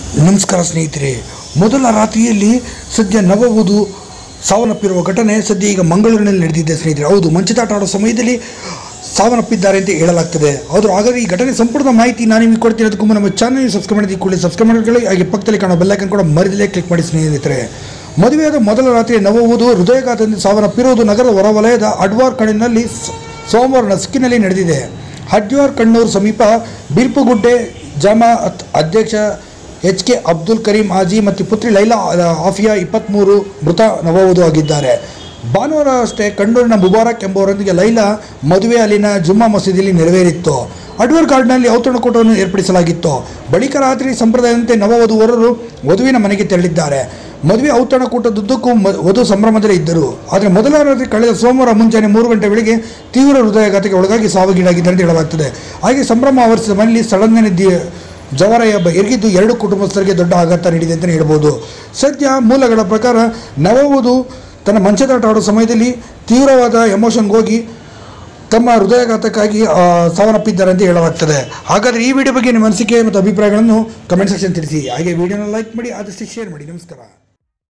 ನಮಸ್ಕಾರ ಸ್ನೇಹಿತರೆ ಮೊದಲ ರಾತ್ರಿಯಲ್ಲಿ ಸದ್ಯ ನವವಧು ಸಾವನ್ನಪ್ಪಿರುವ ಘಟನೆ ಸದ್ಯ ಈಗ ಮಂಗಳೂರಿನಲ್ಲಿ ನಡೆದಿದೆ ಸ್ನೇಹಿತರೆ ಹೌದು ಮಂಚದಾಟ ಆಡೋ ಸಮಯದಲ್ಲಿ ಸಾವನ್ನಪ್ಪಿದ್ದಾರೆ ಅಂತ ಹೇಳಲಾಗ್ತದೆ ಹೌದು ಹಾಗಾದ್ರೆ ಈ ಘಟನೆ ಸಂಪೂರ್ಣ ಮಾಹಿತಿ ನಾನು ನಿಮಗೆ ಕೊಡ್ತೀನಿ ಅದಕ್ಕೂ ಮುನ್ನ ನಮ್ಮ ಚಾನಲ್ ಸಬ್ಸ್ಕ್ರೈಬ್ ಮಾಡಿದ ಕೂಡಲೇ ಸಬ್ಸ್ಕ್ರೈಬ್ ಮಾಡ್ಕೊಳ್ಳಿ ಹಾಗೆ ಪಕ್ಕದಲ್ಲಿ ಕಾಣೋ ಬೆಲ್ಲೈಕನ್ ಕೂಡ ಮರಿದಲೇ ಕ್ಲಿಕ್ ಮಾಡಿ ಸ್ನೇಹಿತರೆ ಮದುವೆಯಾದ ಮೊದಲ ರಾತ್ರಿ ನವವಧು ಹೃದಯಾಘಾತದಿಂದ ಸಾವನ್ನಪ್ಪಿರುವುದು ನಗರದ ಹೊರವಲಯದ ಅಡ್ವಾರ್ ಕಣಿನಲ್ಲಿ ಸ- ಸೋಮವಾರ ನಸ್ಕಿನಲ್ಲಿ ನಡೆದಿದೆ ಹಡ್ವಾರ್ ಕಣ್ಣೂರು ಸಮೀಪ ಬಿಲ್ಪುಗುಡ್ಡೆ ಜಮಾಅತ್ ಅಧ್ಯಕ್ಷ ಎಚ್ ಕೆ ಅಬ್ದುಲ್ ಕರೀಂ ಆಜಿ ಮತ್ತು ಪುತ್ರಿ ಲೈಲಾ ಆಫಿಯಾ ಇಪ್ಪತ್ತ್ಮೂರು ಮೃತ ನವವಧು ಆಗಿದ್ದಾರೆ ಭಾನುವಾರ ಅಷ್ಟೇ ಕಣ್ಣೂರಿನ ಮುಬಾರಕ್ ಎಂಬುವರೊಂದಿಗೆ ಲೈಲಾ ಮದುವೆ ಅಲ್ಲಿನ ಜುಮ್ಮಾ ಮಸೀದಿಯಲ್ಲಿ ನೆರವೇರಿತ್ತು ಅಡ್ವರ್ ಗಾರ್ಡ್ನಲ್ಲಿ ಔತಣಕೂಟವನ್ನು ಏರ್ಪಡಿಸಲಾಗಿತ್ತು ಬಳಿಕ ರಾತ್ರಿ ಸಂಪ್ರದಾಯದಂತೆ ನವವಧುವರರು ವಧುವಿನ ಮನೆಗೆ ತೆರಳಿದ್ದಾರೆ ಮದುವೆ ಔತಣಕೂಟದುದ್ದಕ್ಕೂ ಮ ವಧು ಸಂಭ್ರಮದಲ್ಲೇ ಇದ್ದರು ಆದರೆ ಮೊದಲ ರಾತ್ರಿ ಕಳೆದ ಸೋಮವಾರ ಮುಂಜಾನೆ ಮೂರು ಗಂಟೆ ವೇಳೆಗೆ ತೀವ್ರ ಹೃದಯಾಘಾತಕ್ಕೆ ಒಳಗಾಗಿ ಸಾವಿಗೀಡಾಗಿದ್ದಾರೆ ಅಂತ ಹೇಳಲಾಗ್ತದೆ ಹಾಗೆ ಸಂಭ್ರಮ ಆವರಿಸಿದ ಮನೆಯಲ್ಲಿ ಸಡನ್ನೇ ದಿ ಜವರಯ ಎರಗಿದ್ದು ಎರಡು ಕುಟುಂಬಸ್ಥರಿಗೆ ದೊಡ್ಡ ಆಘಾತ ನೀಡಿದೆ ಅಂತಲೇ ಹೇಳ್ಬೋದು ಸದ್ಯ ಮೂಲಗಳ ಪ್ರಕಾರ ನವವಧು ತನ್ನ ಮಂಚದಾಟ ಆಡೋ ಸಮಯದಲ್ಲಿ ತೀವ್ರವಾದ ಎಮೋಷನ್ಗೆ ಹೋಗಿ ತಮ್ಮ ಹೃದಯಾಘಾತಕ್ಕಾಗಿ ಆ, ಸಾವನ್ನಪ್ಪಿದ್ದಾರೆ ಅಂತ ಹೇಳಲಾಗ್ತದೆ ಹಾಗಾದರೆ ಈ ವಿಡಿಯೋ ಬಗ್ಗೆ ನಿಮ್ಮ ಅನಿಸಿಕೆ ಮತ್ತು ಅಭಿಪ್ರಾಯಗಳನ್ನು ಕಮೆಂಟ್ ಸೆಕ್ಷನ್ ತಿಳಿಸಿ ಹಾಗೆ ವಿಡಿಯೋನ ಲೈಕ್ ಮಾಡಿ ಆದಷ್ಟು ಶೇರ್ ಮಾಡಿ ನಮಸ್ಕಾರ